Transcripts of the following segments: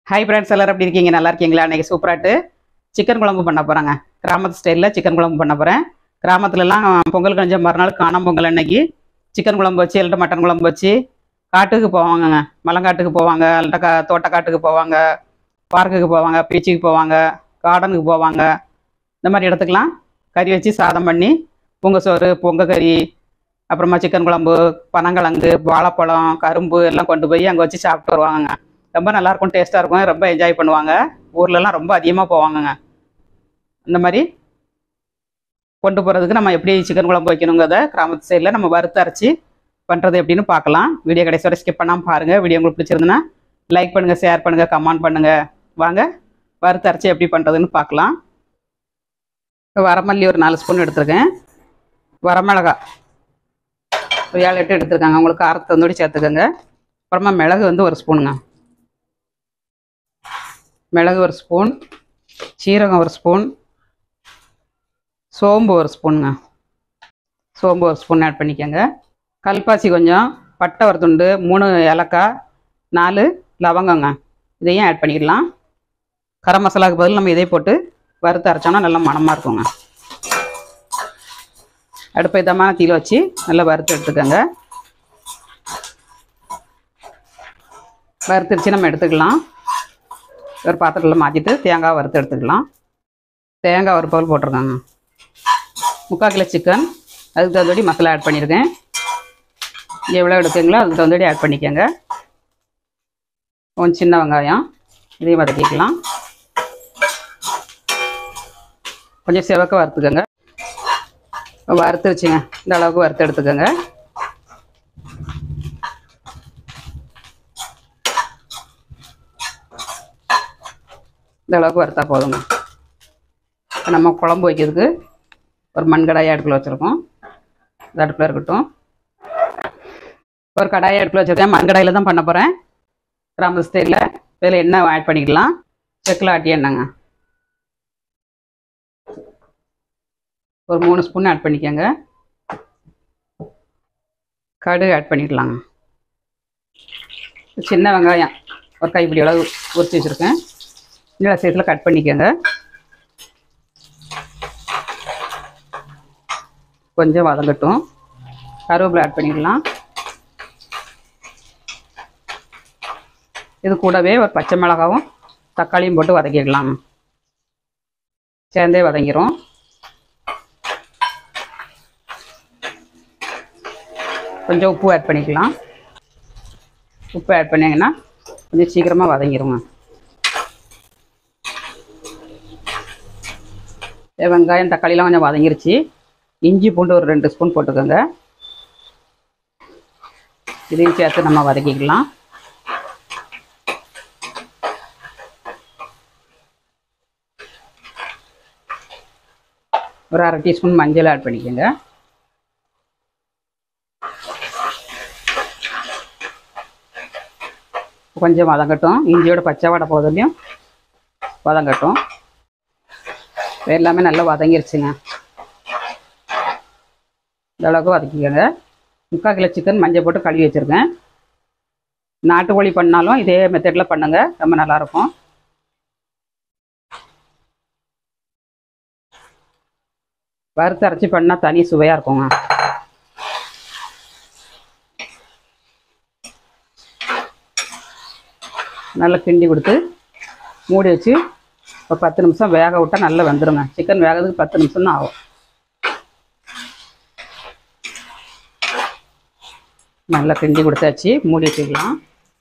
hi friends எல்லாரும் எப்படி இருக்கீங்க நல்லா இருக்கீங்களா இன்னைக்கு சூப்பராட்டு சிக்கன் குழம்பு பண்ண போகிறேங்க கிராமத்து ஸ்டைலில் சிக்கன் குழம்பு பண்ண போகிறேன் கிராமத்துலலாம் பொங்கல் கழிஞ்ச மறுநாள் காணாம பொங்கல் அன்னைக்கு சிக்கன் குழம்பு வச்சு இல்லைட்ட மட்டன் குழம்பு வச்சு காட்டுக்கு போவாங்கங்க மலங்காட்டுக்கு போவாங்க இல்லைட்ட கா தோட்டக்காட்டுக்கு போவாங்க பார்க்குக்கு போவாங்க பீச்சுக்கு போவாங்க கார்டனுக்கு போவாங்க இந்த மாதிரி இடத்துக்குலாம் கறி வச்சு சாதம் பண்ணி பொங்க சோறு பொங்க கறி அப்புறமா சிக்கன் குழம்பு பனங்கிழங்கு வாழைப்பழம் கரும்பு எல்லாம் கொண்டு போய் அங்கே வச்சு சாப்பிட்டு வருவாங்கங்க ரொம்ப நல்லா இருக்கும் டேஸ்ட்டாக இருக்கும் ரொம்ப என்ஜாய் பண்ணுவாங்க ஊர்லலாம் ரொம்ப அதிகமாக போவாங்கங்க இந்த மாதிரி கொண்டு போகிறதுக்கு நம்ம எப்படி சிக்கன் குழம்பு வைக்கணுங்கிறத கிராமத்து சைடில் நம்ம வறுத்து அரைச்சி பண்ணுறது எப்படின்னு பார்க்கலாம் வீடியோ கடைசி வரை ஸ்கிப் பண்ணாமல் பாருங்கள் வீடியோ உங்களுக்கு பிடிச்சிருந்துன்னா லைக் பண்ணுங்கள் ஷேர் பண்ணுங்கள் கமெண்ட் பண்ணுங்கள் வாங்க வறுத்து அரைச்சி எப்படி பண்ணுறதுன்னு பார்க்கலாம் இப்போ வரமல்லி ஒரு நாலு ஸ்பூன் எடுத்துருக்கேன் வரமிளகா ஒரு ஏழு எட்டு எடுத்துருக்காங்க உங்களுக்கு காரத்தை வந்து சேர்த்துக்கோங்க அப்புறமா மிளகு வந்து ஒரு ஸ்பூனுங்க மிளகு ஒரு ஸ்பூன் சீரகம் ஒரு ஸ்பூன் சோம்பு ஒரு ஸ்பூனுங்க சோம்பு ஒரு ஸ்பூன் ஆட் பண்ணிக்கோங்க கல்பாசி கொஞ்சம் பட்டை ஒரு துண்டு மூணு ஏலக்காய் நாலு லவங்கங்க இதையும் ஆட் பண்ணிக்கலாம் கரம் மசாலாவுக்கு பதில் நம்ம இதை போட்டு வறுத்து அரைச்சோன்னா நல்லா மணமாக இருக்குங்க அடுப்பை இதமான தீயில் வச்சு நல்லா வறுத்து எடுத்துக்கோங்க வறுத்துருச்சு நம்ம எடுத்துக்கலாம் ஒரு பாத்திரத்தில் மாற்றிட்டு தேங்காய் வறுத்து எடுத்துக்கலாம் தேங்காய் ஒரு பவுல் போட்டிருக்காங்க முக்கால் கிலோ சிக்கன் அதுக்கு தகுந்தபடி மசாலா ஆட் பண்ணியிருக்கேன் எவ்வளோ எடுக்குங்களோ அதுக்கு தகுந்தபடி ஆட் பண்ணிக்கோங்க கொஞ்சம் சின்ன வெங்காயம் இதையும் வதக்கிக்கலாம் கொஞ்சம் செவக்க வறுத்துக்கோங்க வறுத்து வச்சுங்க இந்த அளவுக்கு வறுத்து எடுத்துக்கோங்க இந்த அளவுக்கு வறுத்தா போதுங்க இப்போ நம்ம குழம்பு வைக்கிறதுக்கு ஒரு மண் கடாயை அடுப்பில் வச்சுருக்கோம் இந்த அடுப்பில் இருக்கட்டும் ஒரு கடாயை அடுப்பில் வச்சுருக்கேன் மண் கடாயில் தான் பண்ண போகிறேன் கிராம ஸ்டைலில் இதில் எண்ணெய் ஆட் பண்ணிக்கலாம் செக்கில் ஆட்டி எண்ணெங்க ஒரு மூணு ஸ்பூன் ஆட் பண்ணிக்கோங்க கடுகு ஆட் பண்ணிக்கலாங்க சின்ன வெங்காயம் ஒரு கைப்பிடி அளவு உரிச்சு வச்சுருக்கேன் நீள சைஸில் கட் பண்ணிக்கோங்க கொஞ்சம் வதங்கட்டும் கருவேப்பிலை ஆட் பண்ணிக்கலாம் இது கூடவே ஒரு பச்சை மிளகாவும் தக்காளியும் போட்டு வதக்கிக்கலாம் சேர்ந்தே வதங்கிரும் கொஞ்சம் உப்பு ஆட் பண்ணிக்கலாம் உப்பு ஆட் பண்ணிங்கன்னா கொஞ்சம் சீக்கிரமாக வதங்கிருங்க வெங்காயம் தக்காளிலாம் கொஞ்சம் வதங்கிருச்சு இஞ்சி பூண்டு ஒரு ரெண்டு ஸ்பூன் போட்டுக்கோங்க இதையும் சேர்த்து நம்ம வதக்கிக்கலாம் ஒரு அரை டீஸ்பூன் மஞ்சள் ஆட் பண்ணிக்கோங்க கொஞ்சம் வதங்கட்டும் இஞ்சியோட பச்சை வடை போதுலையும் வதங்கட்டும் எல்லாமே நல்லா வதங்கிருச்சுங்க இந்த அளவுக்கு வதக்கிக்கோங்க முக்கால் கிலோ சிக்கன் மஞ்சள் போட்டு கழுவி வச்சுருக்கேன் நாட்டுக்கோழி பண்ணாலும் இதே மெத்தடில் பண்ணுங்கள் ரொம்ப நல்லாயிருக்கும் வறுத்து அரைச்சி பண்ணால் தனி சுவையாக இருக்குங்க நல்லா கிண்டி கொடுத்து மூடி வச்சு ஒரு பத்து நிமிஷம் வேக விட்டால் நல்லா வெந்துருங்க சிக்கன் வேகிறதுக்கு பத்து நிமிஷம் தான் ஆகும் நல்லா கிண்டி கொடுத்தாச்சு மூடி வச்சுக்கலாம்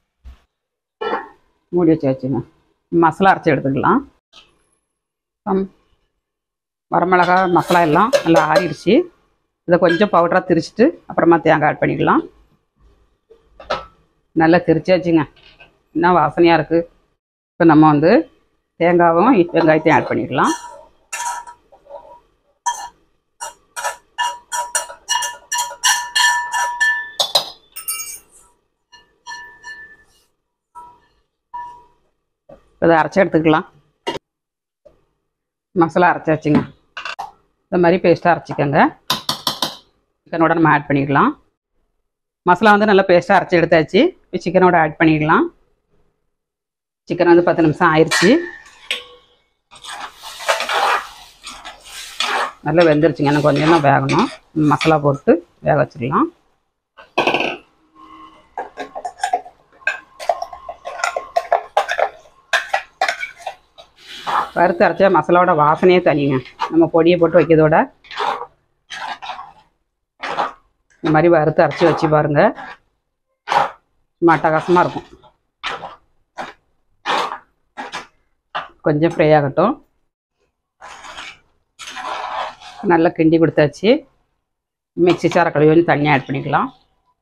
மூடி வச்சாச்சுங்க மசாலா அரைச்சி எடுத்துக்கலாம் ம், வரமிளகா மசாலா எல்லாம் நல்லா ஆறிடுச்சு இதை கொஞ்சம் பவுடராக திரிச்சிட்டு அப்புறமா தேங்காய் ஆட் பண்ணிக்கலாம் நல்லா திரிச்சாச்சுங்க என்ன வாசனையாக இருக்குது இப்போ நம்ம வந்து தேங்காவும் வெங்காயத்தையும் ஆட் பண்ணிக்கலாம் இதை அரைச்சி எடுத்துக்கலாம் மசாலா அரைச்சி வச்சுங்க இந்த மாதிரி பேஸ்ட்டாக அரைச்சிக்கோங்க சிக்கனோட நம்ம ஆட் பண்ணிக்கலாம் மசாலா வந்து நல்லா பேஸ்ட்டாக அரைச்சி எடுத்தாச்சு இப்போ சிக்கனோட ஆட் பண்ணிக்கலாம் சிக்கன் வந்து பத்து நிமிஷம் ஆயிடுச்சு நல்லா வெந்துருச்சுங்க எனக்கு கொஞ்சம் தான் வேகணும் மசாலா போட்டு வேக வச்சிடலாம் வறுத்து அரைச்சா மசாலாவோட வாசனையே தனிங்க நம்ம பொடியை போட்டு வைக்கிறதோட இந்த மாதிரி வறுத்து அரைச்சி வச்சு பாருங்க சும்மா அட்டகாசமாக இருக்கும் கொஞ்சம் ஃப்ரை ஆகட்டும் நல்லா கிண்டி கொடுத்தாச்சு மிக்ஸி சார கழுவி வந்து தண்ணி ஆட் பண்ணிக்கலாம்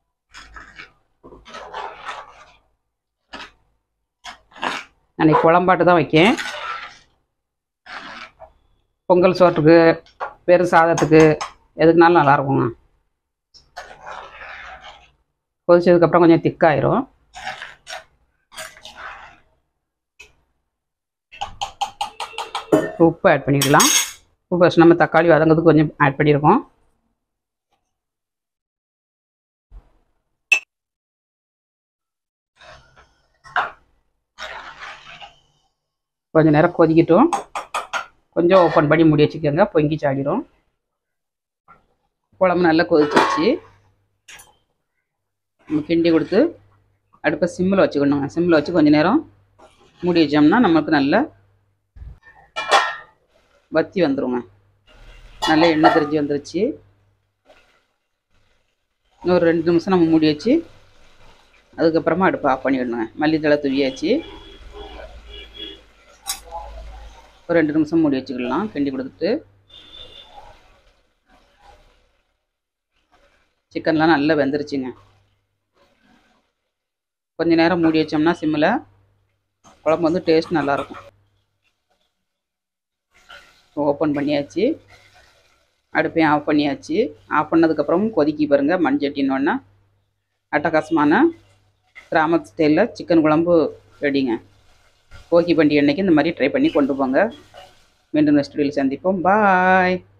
அன்றைக்கி குழம்பாட்டு தான் வைக்கேன் பொங்கல் சோற்றுக்கு வெறும் சாதத்துக்கு எதுக்குனாலும் நல்லா இருக்குங்க கொதிச்சதுக்கப்புறம் கொஞ்சம் திக்காயிரும் உப்பு ஆட் பண்ணிக்கலாம் உப்பு ஃபஸ்ட் நம்ம தக்காளி வதங்கிறதுக்கு கொஞ்சம் ஆட் பண்ணியிருக்கோம் கொஞ்சம் நேரம் கொதிக்கட்டும் கொஞ்சம் ஓப்பன் பண்ணி மூடி வச்சுக்கோங்க பொங்கி சாடிடும் குழம்பு நல்லா கொதிச்சிருச்சு நம்ம கிண்டி கொடுத்து அடுப்பை சிம்மில் வச்சுக்கணுங்க சிம்மில் வச்சு கொஞ்சம் நேரம் மூடி வச்சோம்னா நமக்கு நல்லா வத்தி வந்துருங்க நல்லா எண்ணெய் தெரிஞ்சு வந்துருச்சு இன்னொரு ரெண்டு நிமிஷம் நம்ம மூடி வச்சு அதுக்கப்புறமா அடுப்பை ஆஃப் பண்ணிவிடணுங்க மல்லித்தலை தூவியாச்சு ஒரு ரெண்டு நிமிஷம் மூடி வச்சுக்கலாம் கிண்டி கொடுத்துட்டு சிக்கன்லாம் நல்லா வெந்துருச்சுங்க கொஞ்ச நேரம் மூடி வச்சோம்னா சிம்மில் குழம்பு வந்து டேஸ்ட் நல்லாயிருக்கும் ஓப்பன் பண்ணியாச்சு அடுப்பையும் ஆஃப் பண்ணியாச்சு ஆஃப் பண்ணதுக்கப்புறம் கொதிக்கி பாருங்கள் மண்சட்டின்னொன்னா அட்டகாசமான கிராமத்து ஸ்டைலில் சிக்கன் குழம்பு ரெடிங்க போக்கி பண்டிகை அன்னைக்கு இந்த மாதிரி ட்ரை பண்ணி கொண்டு போங்க மீண்டும் நெக்ஸ்ட் வீடியோவில் சந்திப்போம் பாய்